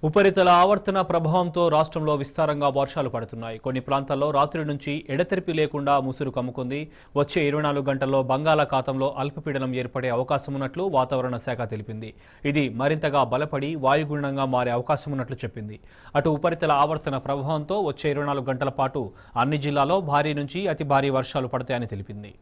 ఉపరితల ఆవర్తన ప్రభావంతో రాష్ట్రంలో విస్తారంగా వర్షాలు పడుతున్నాయి కొన్ని ప్రాంతాల్లో రాత్రి నుంచి ఎడతెరిపి లేకుండా ముసురు కమ్ముకుంది వచ్చే ఇరవై నాలుగు గంటల్లో బంగాళాఖాతంలో అల్పపీడనం ఏర్పడే అవకాశం ఉన్నట్లు వాతావరణ శాఖ తెలిపింది ఇది మరింతగా బలపడి వాయుగుండంగా మారే అవకాశం ఉన్నట్లు చెప్పింది అటు ఉపరితల ఆవర్తన ప్రభావంతో వచ్చే ఇరవై నాలుగు గంటల పాటు అన్ని జిల్లాల్లో భారీ నుంచి అతి భారీ వర్షాలు పడతాయని తెలిపింది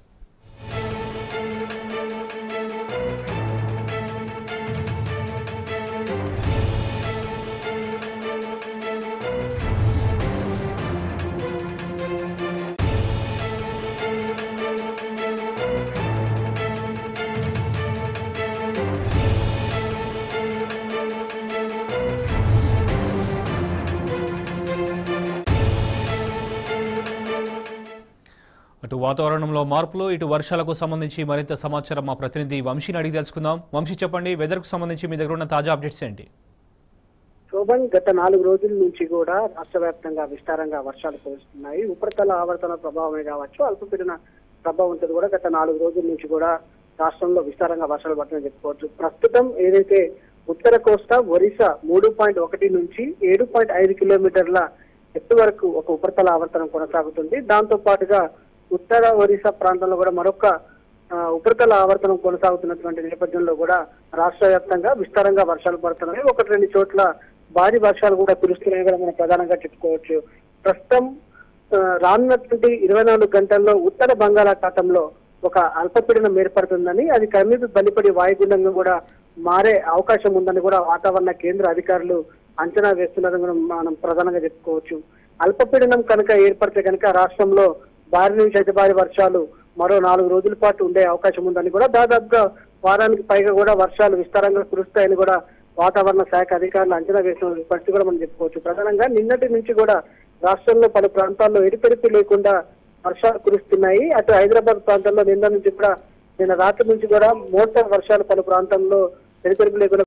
అటు వాతావరణంలో మార్పులు ఇటు వర్షాలకు సంబంధించి మరింత సమాచారం మా ప్రతినిధి వంశీని అడిగి తెలుసుకుందాం వంశీ చెప్పండి వెదర్కు సంబంధించి మీ దగ్గర ఉన్న తాజా అప్డేట్స్ ఏంటి శోభన్ గత నాలుగు రోజుల నుంచి కూడా రాష్ట్ర వ్యాప్తంగా విస్తారంగా వర్షాలు కురుస్తున్నాయి ఉపరితల ఆవర్తన ప్రభావమే కావచ్చు అల్పపీడన ప్రభావంతో కూడా గత నాలుగు రోజుల నుంచి కూడా రాష్ట్రంలో విస్తారంగా వర్షాలు పడుతుందని చెప్పుకోవచ్చు ప్రస్తుతం ఏదైతే ఉత్తర కోస్తా ఒరిస్సా మూడు పాయింట్ ఒకటి నుంచి ఏడు పాయింట్ ఐదు కిలోమీటర్ల ఎత్తు వరకు ఒక ఉపరితల ఆవర్తనం కొనసాగుతుంది దాంతో పాటుగా ఉత్తర ఒరిస్సా ప్రాంతంలో కూడా మరొక ఆ, ఉపరితల ఆవర్తనం కొనసాగుతున్నటువంటి నేపథ్యంలో కూడా రాష్ట్ర వ్యాప్తంగా విస్తారంగా వర్షాలు పడుతున్నాయి ఒకటి రెండు చోట్ల భారీ వర్షాలు కూడా కురుస్తున్నాయి కూడా మనం ప్రధానంగా చెప్పుకోవచ్చు ప్రస్తుతం ఆ, రానున్నటువంటి ఇరవై నాలుగు గంటల్లో ఉత్తర బంగాళాఖాతంలో ఒక అల్పపీడనం ఏర్పడుతుందని అది కమీపి బలిపడి వాయుగుండంగా కూడా మారే అవకాశం ఉందని కూడా వాతావరణ కేంద్ర అధికారులు అంచనా వేస్తున్నారని కూడా మనం ప్రధానంగా చెప్పుకోవచ్చు అల్పపీడనం కనుక ఏర్పడితే కనుక రాష్ట్రంలో భారీ నుంచి అతి భారీ వర్షాలు మరో నాలుగు రోజుల పాటు ఉండే అవకాశం ఉందని కూడా దాదాపుగా వారానికి పైగా కూడా వర్షాలు విస్తారంగా కురుస్తాయని కూడా వాతావరణ శాఖ అధికారులు అంచనా వేసిన పరిస్థితి కూడా మనం చెప్పుకోవచ్చు ప్రధానంగా నిన్నటి నుంచి కూడా రాష్ట్రంలో పలు ప్రాంతాల్లో ఎడిపెరిపి లేకుండా వర్షాలు కురుస్తున్నాయి అటు హైదరాబాద్ ప్రాంతంలో నిన్న నుంచి కూడా నిన్న రాత్రి నుంచి కూడా మోస్తరు వర్షాలు పలు ప్రాంతాల్లో ఎడిపెరిపి లేకుండా